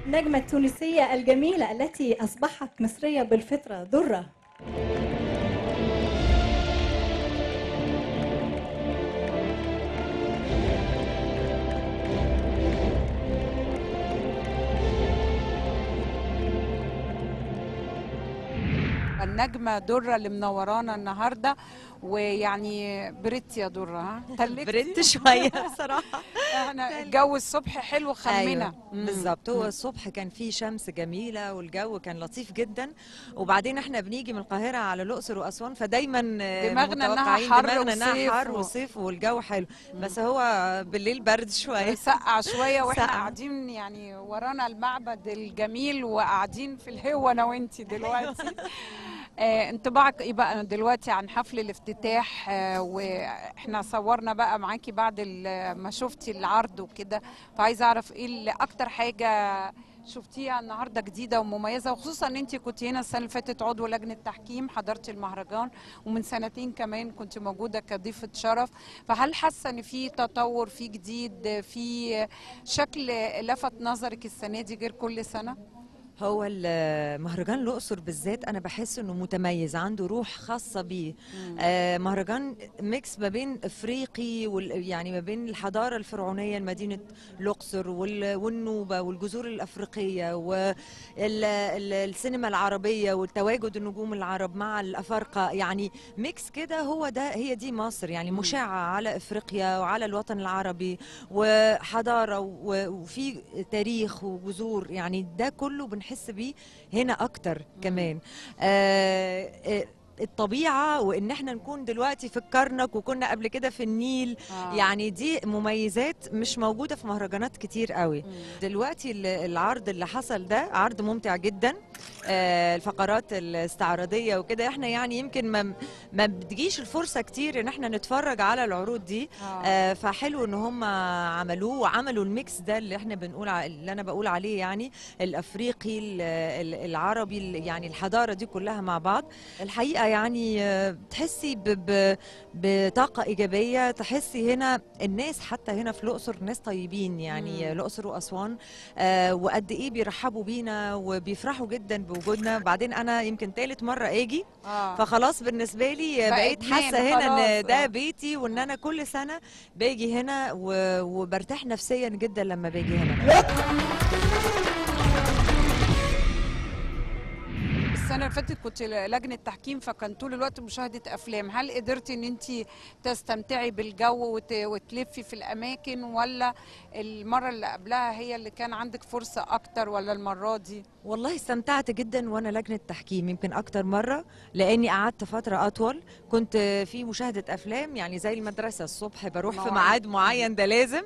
النجمة التونسية الجميلة التي أصبحت مصرية بالفطرة درة النجمة درة اللي منورانا النهاردة ويعني بريت يا درة ها تلكتي؟ بريت شويه بصراحه احنا الجو الصبح حلو خمنا أيوة مم. بالظبط هو مم. الصبح كان في شمس جميله والجو كان لطيف جدا وبعدين احنا بنيجي من القاهره على الاقصر واسوان فدايما آه، دماغنا إنها متوقعين حر دماغنا انها وصيف حر و- وصيف والجو حلو بس هو بالليل برد شويه سقع شوية واحنا سقع. قاعدين يعني ورانا المعبد الجميل وقاعدين في الهوا انا وانتي دلوقتي آه انطباعك ايه بقى دلوقتي عن حفل الافتتاح آه واحنا صورنا بقى معاكي بعد ال- ما شفتي العرض وكده فعايزه اعرف ايه اللي اكتر حاجه شفتيها النهارده جديده ومميزه وخصوصا ان انت كنت هنا السنه اللي فاتت عضو لجنه تحكيم حضرتي المهرجان ومن سنتين كمان كنت موجوده كضيفه شرف فهل حاسه ان في تطور في جديد في شكل لفت نظرك السنه دي غير كل سنه هو ال- مهرجان الاقصر بالذات انا بحس انه متميز عنده روح خاصه بيه آه مهرجان ميكس ما بين افريقي وال يعني ما بين الحضاره الفرعونيه لمدينه الاقصر وال- والنوبه والجذور الافريقيه والسينما العربيه والتواجد النجوم العرب مع الافارقه يعني ميكس كده هو ده هي دي مصر يعني مشعه على افريقيا وعلى الوطن العربي وحضاره و- وفي تاريخ وجذور يعني ده كله بنحس بيه هنا اكتر كمان آه آه، الطبيعه وان احنا نكون دلوقتي في الكرنك وكنا قبل كده في النيل آه. يعني دي مميزات مش موجوده في مهرجانات كتير قوي مم. دلوقتي ال- العرض اللي حصل ده عرض ممتع جدا آه، الفقرات الاستعراضيه وكده احنا يعني يمكن ما ما بتجيش الفرصه كتير ان احنا نتفرج على العروض دي آه. آه، فحلو ان هم عملوه وعملوا الميكس ده اللي احنا بنقول ع- اللي انا بقول عليه يعني الافريقي ال- ال- العربي ال- يعني الحضاره دي كلها مع بعض الحقيقه يعني آه، تحسي ب- ب- بطاقه ايجابيه تحسي هنا الناس حتى هنا في الاقصر ناس طيبين يعني مم. الاقصر واسوان آه، وقد ايه بيرحبوا بينا وبيفرحوا جدا بوجودنا بعدين انا يمكن تالت مره اجي آه. فخلاص بالنسبه لي بقى بقيت إدمان حاسه هنا خلاص، ان ده آه. بيتي وان انا كل سنه باجي هنا و- وبرتاح نفسيا جدا لما باجي هنا السنه اللي فاتت كنت لجنه تحكيم فكان طول الوقت مشاهده افلام هل قدرتي ان انت تستمتعي بالجو وت... وتلفي في الاماكن ولا المره اللي قبلها هي اللي كان عندك فرصه اكتر ولا المره دي والله استمتعت جدا وانا لجنه تحكيم يمكن اكتر مره لاني قعدت فتره اطول كنت في مشاهده افلام يعني زي المدرسه الصبح بروح في مواعيد. ميعاد معين ده لازم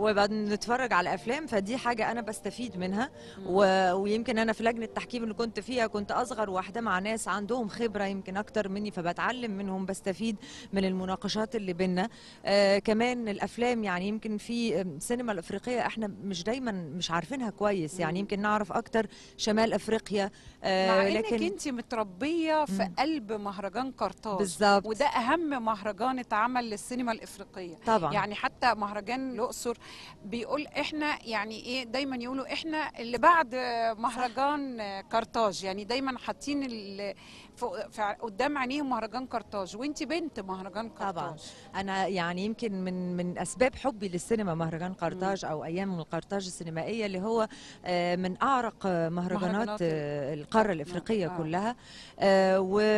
وبنتفرج على افلام فدي حاجه انا بستفيد منها و... ويمكن انا في لجنه التحكيم اللي كنت فيها كنت اصغر واحده مع ناس عندهم خبره يمكن اكتر مني فبتعلم منهم بستفيد من المناقشات اللي بينا آه كمان الافلام يعني يمكن في آم، السينما الافريقيه احنا مش دايما مش عارفينها كويس يعني مم. يمكن نعرف اكتر شمال افريقيا آه مع انك لكن انت متربيه في مم. قلب مهرجان قرطاج بالظبط وده اهم مهرجان اتعمل للسينما الافريقيه طبعا يعني حتى مهرجان الاقصر بيقول احنا يعني ايه دايما يقولوا احنا اللي بعد مهرجان قرطاج يعني دايما حاطين ال- فوق- في- قدام عينيهم مهرجان قرطاج وانت بنت مهرجان طبعاً. قرطاج انا يعني يمكن من من اسباب حبي للسينما مهرجان قرطاج او ايام القرطاج السينمائيه اللي هو آه، من اعرق آه، مهرجانات مهرجانات آه، القاره الافريقيه آه. كلها آه،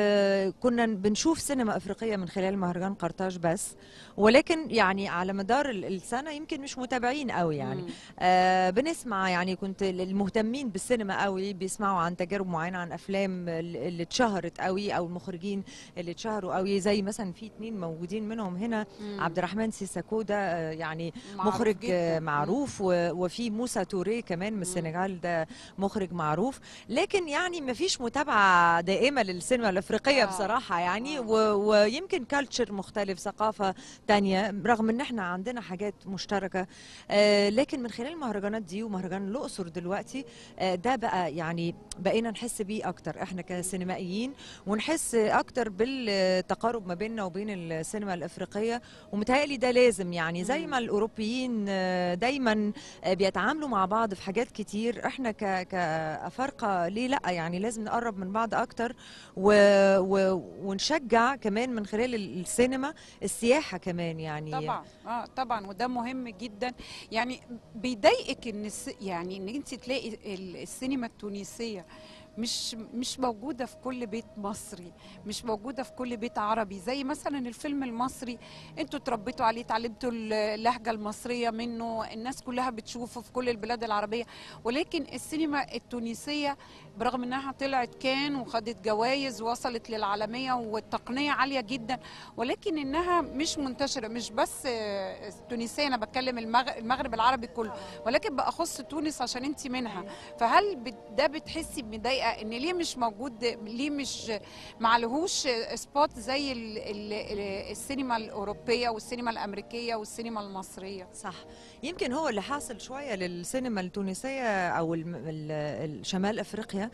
وكنا بنشوف سينما افريقيه من خلال مهرجان قرطاج بس ولكن يعني على مدار ال- السنه يمكن مش متابعين قوي يعني مم. آه بنسمع يعني كنت المهتمين بالسينما قوي بيسمعوا عن تجارب معينه عن افلام اللي اللي اتشهرت قوي او المخرجين اللي اتشهروا قوي زي مثلا في اتنين موجودين منهم هنا مم. عبد الرحمن سيساكو ده آه، يعني معروف مخرج جداً. آه، معروف و- وفي موسى توري كمان من السنغال ده مخرج معروف لكن يعني ما فيش متابعه دائمه للسينما الافريقيه آه. بصراحه يعني آه. و- ويمكن كالتشر مختلف ثقافه تانية رغم ان احنا عندنا حاجات مشتركه آه، لكن من خلال المهرجانات دي ومهرجان الاقصر دلوقتي آه، ده بقى يعني بقينا نحس بيه اكتر احنا كسينمائيين ونحس اكتر بالتقارب ما بيننا وبين السينما الافريقيه ومتهيألي ده لازم يعني زي ما الاوروبيين آه، دايما آه، بيتعاملوا مع بعض في حاجات كتير احنا ك كافارقه ليه لا يعني لازم نقرب من بعض اكتر و... و... ونشجع كمان من خلال السينما السياحه كمان يعني طبعا اه طبعا وده مهم جدا يعني بيضايقك ان الس- يعني ان انت تلاقي ال- السينما التونسيه مش مش موجوده في كل بيت مصري مش موجوده في كل بيت عربي زي مثلا الفيلم المصري انتوا اتربيتوا عليه اتعلمتوا اللهجه المصريه منه الناس كلها بتشوفه في كل البلاد العربيه ولكن السينما التونسيه برغم انها طلعت كان وخدت جوائز وصلت للعالميه والتقنيه عاليه جدا ولكن انها مش منتشره مش بس آه، التونسيه انا بتكلم المغ- المغرب العربي كله ولكن باخص تونس عشان انت منها فهل بت- ده بتحسي بمضايقه ان ليه مش موجود ليه مش معلهوش سبوت زي ال ال ال السينما الاوروبيه والسينما الامريكيه والسينما المصريه صح يمكن هو اللي حاصل شويه للسينما التونسيه او الم- ال- ال- شمال افريقيا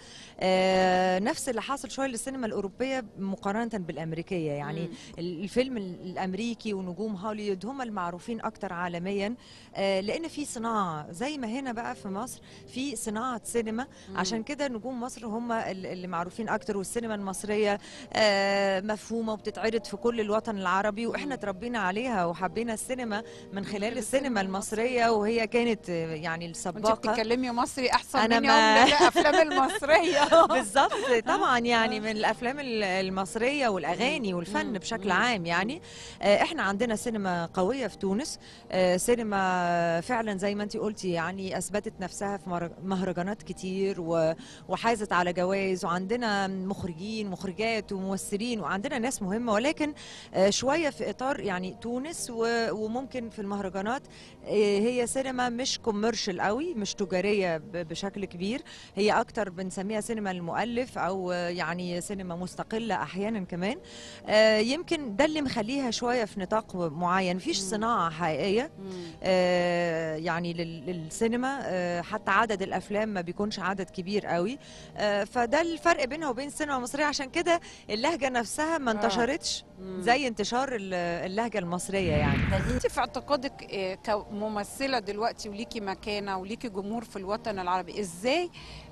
آه، نفس اللي حاصل شويه للسينما الاوروبيه مقارنه بالامريكيه يعني مم. ال- الفيلم ال- الامريكي ونجوم هوليوود هم المعروفين اكتر عالميا آه، لان في صناعه زي ما هنا بقى في مصر في صناعه سينما مم. عشان كده نجوم مصر هم ال- اللي معروفين اكتر والسينما المصريه آه، مفهومه وبتتعرض في كل الوطن العربي واحنا مم. اتربينا عليها وحبينا السينما من خلال خلال السينما المصريه وهي كانت آه، يعني وانت السباقه بتتكلمي مصري احسن أنا مني ما- أوي من الافلام المصريه بالظبط طبعا يعني من الافلام ال- المصريه والاغاني مم. والفن مم. بشكل مم. عام يعني آه، احنا عندنا سينما قويه في تونس آه، سينما فعلا زي ما انت قلتي يعني اثبتت نفسها في مهر- مهرجانات كتير و- وحازت على جوائز وعندنا مخرجين مخرجات وممثلين وعندنا ناس مهمه ولكن آه، شويه في اطار يعني تونس و- وممكن في المهرجانات آه، هي سينما مش كوميرشال قوي مش تجاريه ب- بشكل كبير هي اكتر بنسميها سينما المؤلف او آه، يعني سينما مستقله احيانا كمان آه، يمكن ده اللي مخليها شويه في نطاق معين مفيش مم. صناعه حقيقيه مم. آه، يعني لل- للسينما آه، حتى عدد الافلام ما بيكونش عدد كبير قوي آه، فده الفرق بينها وبين السينما المصريه عشان كده اللهجه نفسها ما آه. انتشرتش مم. زي انتشار ال- اللهجه المصريه يعني انت في اعتقادك آه، كممثله دلوقتي وليكي مكانه وليكي جمهور في الوطن العربي ازاي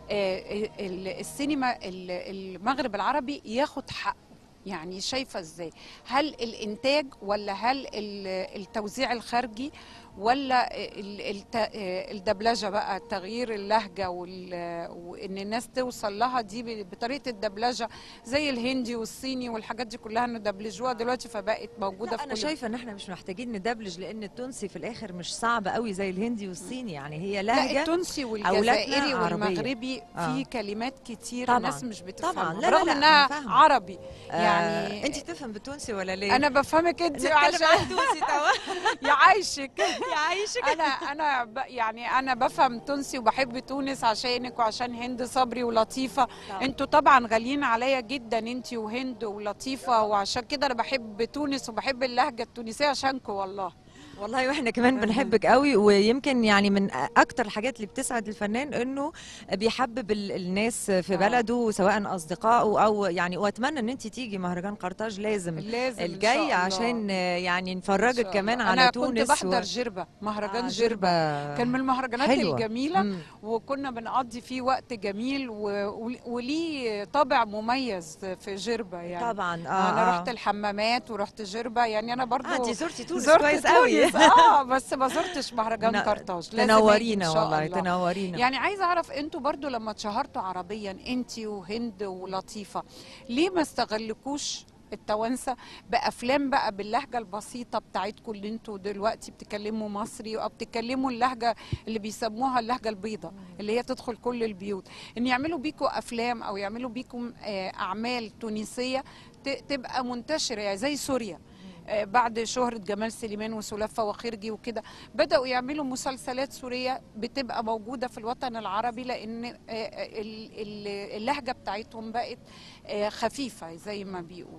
آه، ال- السينما ال- المغرب العربي ياخد حقه يعني شايفه ازاي هل الانتاج ولا هل ال- التوزيع الخارجي ولا ال- الت- آه، الدبلجه بقى تغيير اللهجه وال- وان الناس توصل لها دي ب- بطريقه الدبلجه زي الهندي والصيني والحاجات دي كلها انه دبلجوها دلوقتي فبقت موجوده لا في انا كل شايفه ان احنا مش محتاجين ندبلج لان التونسي في الاخر مش صعب قوي زي الهندي والصيني يعني هي لا لهجه التونسي والجزائري عربية. والمغربي آه. في كلمات كتير طبعاً. الناس مش بتفهمها طبعاً. لا، لا، برغم لا، انها أنا فاهمة. عربي يعني يعني انت تفهم بالتونسي ولا ليه انا بفهمك انت نتكلم عشان عن تونسي توا يعيشك يعيشك انا انا ب يعني انا بفهم تونسي وبحب تونس عشانك وعشان هند صبري ولطيفه انتوا طبعا غاليين عليا جدا انت وهند ولطيفه وعشان كده انا بحب تونس وبحب اللهجه التونسيه عشانكم والله والله واحنا كمان بنحبك قوي ويمكن يعني من اكتر الحاجات اللي بتسعد الفنان انه بيحبب ال- الناس في آه. بلده سواء اصدقائه او يعني واتمنى ان انت تيجي مهرجان قرطاج لازم لازم إن شاء الجاي الله. عشان يعني إن نفرجك شاء كمان الله. على انا تونس كنت بحضر و- جربه مهرجان آه، جربه كان من المهرجانات حلوة. الجميله مم. وكنا بنقضي فيه وقت جميل و... ول- وليه طابع مميز في جربة يعني طبعا اه انا آه. رحت الحمامات ورحت جربة يعني انا برضو آه، انت زرتي تونس زرت كويس قوي تونس اه بس ما زرتش مهرجان ن- قرطاج لازم أجي إن تنورينا شاء والله الله. تنورينا يعني عايزه اعرف انتوا برضو لما اتشهرتوا عربيا انت وهند ولطيفه ليه ما استغلكوش التوانسه بافلام بقى باللهجه البسيطه بتاعتكم اللي انتوا دلوقتي بتتكلموا مصري او بتتكلموا اللهجه اللي بيسموها اللهجه البيضاء اللي هي تدخل كل البيوت ان يعملوا بيكم افلام او يعملوا بيكم آه، اعمال تونسيه ت- تبقى منتشره يعني زي سوريا آه، بعد شهرة جمال سليمان وسلافة وخرجي وكده بدأوا يعملوا مسلسلات سورية بتبقى موجودة في الوطن العربي لأن آه، ال- ال- اللهجة بتاعتهم بقت آه، خفيفة زي ما بيقولوا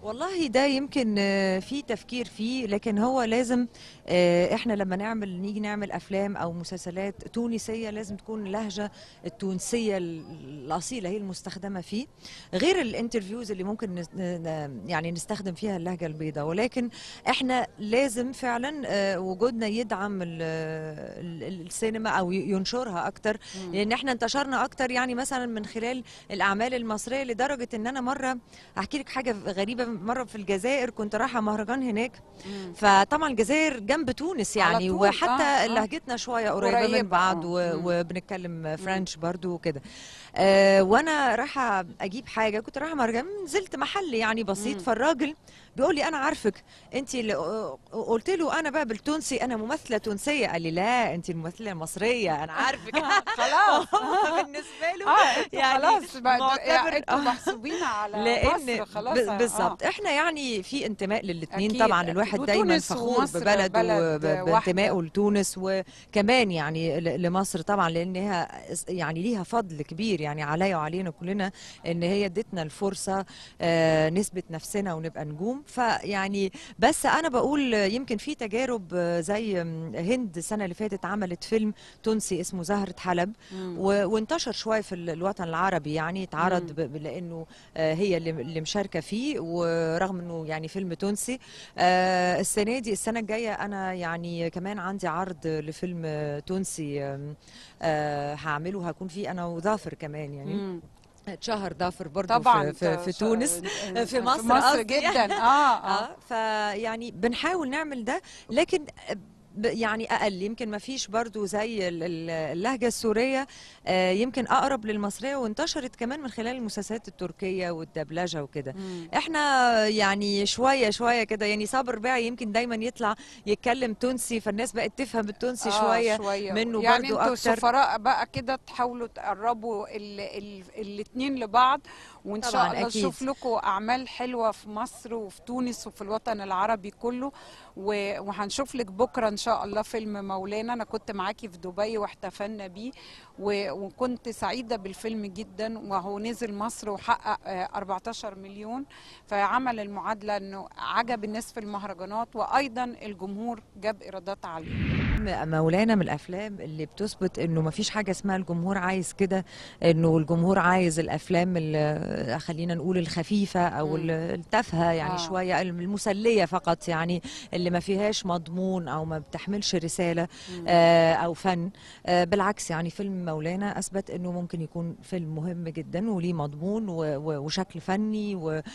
والله ده يمكن آه، في تفكير فيه لكن هو لازم آه، احنا لما نعمل نيجي نعمل افلام او مسلسلات تونسيه لازم تكون اللهجه التونسيه ال- الاصيله هي المستخدمه فيه غير الانترفيوز اللي ممكن نس- ن- يعني نستخدم فيها اللهجه البيضاء ولكن احنا لازم فعلا آه، وجودنا يدعم ال- ال- السينما او ي- ينشرها اكتر مم. لان احنا انتشرنا اكتر يعني مثلا من خلال الاعمال المصريه لدرجه ان انا مره احكي لك حاجه غريبه مره في الجزائر كنت رايحه مهرجان هناك مم. فطبعا الجزائر جنب تونس على يعني طول، وحتى آه، آه. لهجتنا شويه قريبه, قريبة، من بعض آه. و... مم. وبنتكلم فرنش برضو وكده آه وانا رايحه اجيب حاجه كنت رايحه مهرجان نزلت محل يعني بسيط مم. فالراجل بيقول لي انا عارفك انت اللي قلت له انا بقى بالتونسي انا ممثله تونسيه قال لي لا انت الممثله المصريه انا عارفك خلاص بالنسبه له اه انتوا يعني خلاص بقى معتبر- يعني انتوا آه. محسوبين على لان مصر خلاص ب- آه. بالظبط احنا يعني في انتماء للاثنين أكيد، طبعا أكيد. الواحد دايما وتونس فخور ومصر ببلده بلد وب- واحدة. بانتمائه لتونس وكمان يعني ل- لمصر طبعا لانها اس- يعني ليها فضل كبير يعني عليا وعلينا كلنا ان هي ادتنا الفرصه آه، نثبت نفسنا ونبقى نجوم فيعني بس انا بقول يمكن في تجارب آه، زي م، هند السنه اللي فاتت عملت فيلم تونسي اسمه زهره حلب مم. و- وانتشر شويه في ال- الوطن العربي يعني اتعرض مم. ب- ب- لانه آه، هي اللي اللي مشاركه فيه ورغم انه يعني فيلم تونسي آه، السنه دي السنه الجايه انا يعني كمان عندي عرض لفيلم آه، تونسي آم، آه، هعمله هكون فيه انا وظافر كمان يعني مم. اتشهر ظافر برضه طبعا في, في, في ش- تونس في في مصر مصر قصدي. جدا اه اه اه فيعني بنحاول نعمل ده لكن ب- يعني اقل يمكن ما فيش برضو زي ال- ال- اللهجه السوريه آه، يمكن اقرب للمصريه وانتشرت كمان من خلال المسلسلات التركيه والدبلجه وكده مم. احنا يعني شويه شويه كده يعني صابر باعي يمكن دايما يطلع يتكلم تونسي فالناس بقت تفهم التونسي آه، شويه شوية منه يعني برضو انتوا أكتر. سفراء بقى كده تحاولوا تقربوا ال ال الاتنين لبعض وان شاء طبعاً الله أكيد. نشوف لكم اعمال حلوه في مصر وفي تونس وفي الوطن العربي كله و- وهنشوف لك بكره ان شاء الله فيلم مولانا انا كنت معاكي في دبي واحتفلنا بيه و- وكنت سعيده بالفيلم جدا وهو نزل مصر وحقق آه، 14 مليون فعمل المعادله انه عجب الناس في المهرجانات وايضا الجمهور جاب ايرادات عاليه مولانا من الافلام اللي بتثبت انه ما فيش حاجه اسمها الجمهور عايز كده انه الجمهور عايز الافلام اللي خلينا نقول الخفيفه او مم. ال- التافهه يعني آه. آه. شويه المسليه فقط يعني اللي ما فيهاش مضمون او ما بتحملش رساله مم. آه او فن آه بالعكس يعني فيلم مولانا اثبت انه ممكن يكون فيلم مهم جدا وليه مضمون و- و- وشكل فني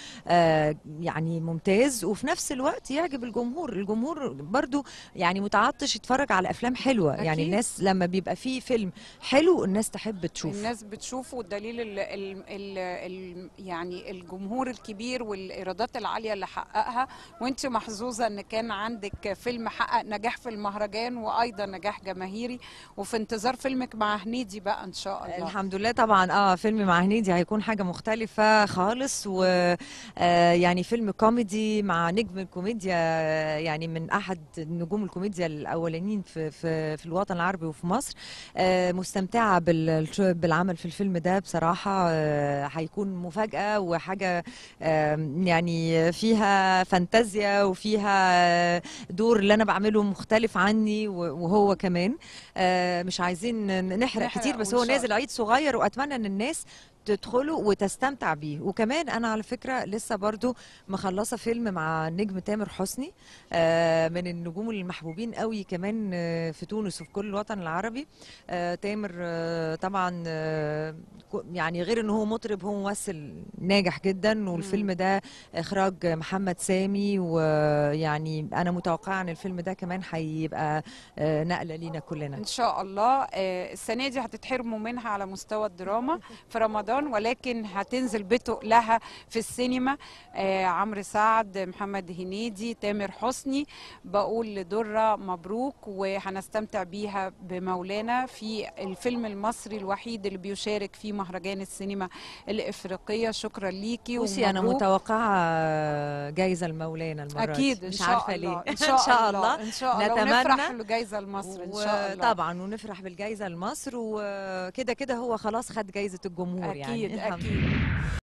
ويعني ممتاز وفي نفس الوقت يعجب الجمهور الجمهور برضو يعني متعطش يتفرج على افلام حلوه أكيد. يعني الناس لما بيبقى فيه فيلم حلو الناس تحب تشوف الناس بتشوفه والدليل ال ال ال ال يعني الجمهور الكبير والايرادات العاليه اللي حققها وانت محظوظه ان كان عندك فيلم حقق نجاح في المهرجان وايضا نجاح جماهيري وفي انتظار فيلمك مع هنيدي بقى ان شاء الله الحمد لله طبعا اه فيلم مع هنيدي هيكون حاجه مختلفه خالص و آه يعني فيلم كوميدي مع نجم الكوميديا آه، يعني من احد نجوم الكوميديا الاولانيين في في, في الوطن العربي وفي مصر آه مستمتعه بال- بالعمل في الفيلم ده بصراحه آه هيكون مفاجاه وحاجه آه يعني فيها فانتازيا وفيها آه، دور اللي انا بعمله مختلف عني و- وهو كمان آه مش عايزين نحرق نحرق كتير بس وإن هو شاء نازل عيد صغير واتمنى ان الناس تدخلوا وتستمتع بيه وكمان انا على فكره لسه برضو مخلصه فيلم مع النجم تامر حسني آه، من النجوم المحبوبين قوي كمان آه، في تونس وفي كل الوطن العربي آه، تامر آه، طبعا آه، كو- يعني غير ان هو مطرب هو ممثل ناجح جدا والفيلم ده اخراج محمد سامي ويعني انا متوقعه ان الفيلم ده كمان هيبقى آه، نقله لينا كلنا ان شاء الله آه، السنه دي هتتحرموا منها على مستوى الدراما في رمضان ولكن هتنزل بتقلها في السينما آه، عمرو سعد محمد هنيدي تامر حسني بقول لدره مبروك وهنستمتع بيها بمولانا في الفيلم المصري الوحيد اللي بيشارك في مهرجان السينما الافريقيه شكرا ليكي بصي انا ومبروك. متوقعه جايزه المولانا المره دي. اكيد ان مش شاء عارفه الله ليه ان شاء الله ان شاء الله نتمنى ونفرح لجائزه لمصر ان شاء الله طبعا ونفرح بالجائزه لمصر وكده كده هو خلاص خد جائزه الجمهور يعني اكيد الحمد اكيد